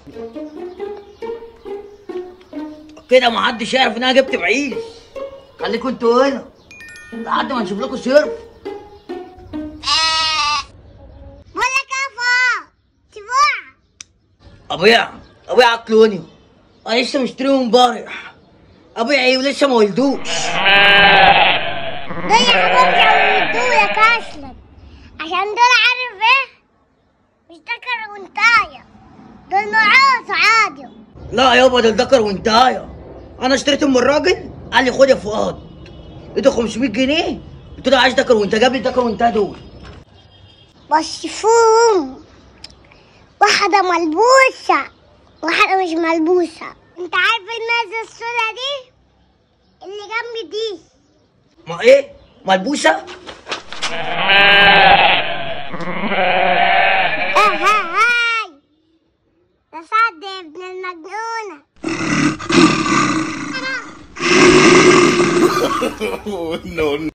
كده محدش يعرف ان انا جبت بعيش خليكوا انتوا هنا لحد ما نشوف لكم سيرف بقول لك يا فا تبوع ابويا ابويا عقلوني انا لسه مشتريهم امبارح ابويا ايه ولسه ما ولدوش دول يا حبيبي يودولك اصلا عشان دول عارف ايه مش ذكر وانتايه دول نوعات عادي لا يابا ده الذكر وانتايا انا اشتريتهم من الراجل قال لي خد يا فؤاد ادوا 500 جنيه قلت له عايز ذكر وانت جاب لي الذكر وانتايا دول بس فوم واحدة ملبوسة واحدة مش ملبوسة انت عارف المازة السودا دي اللي جنبي دي ما ايه ملبوسه اه ها هاي ده سعد يا ابن المجنونة Oh, no, no.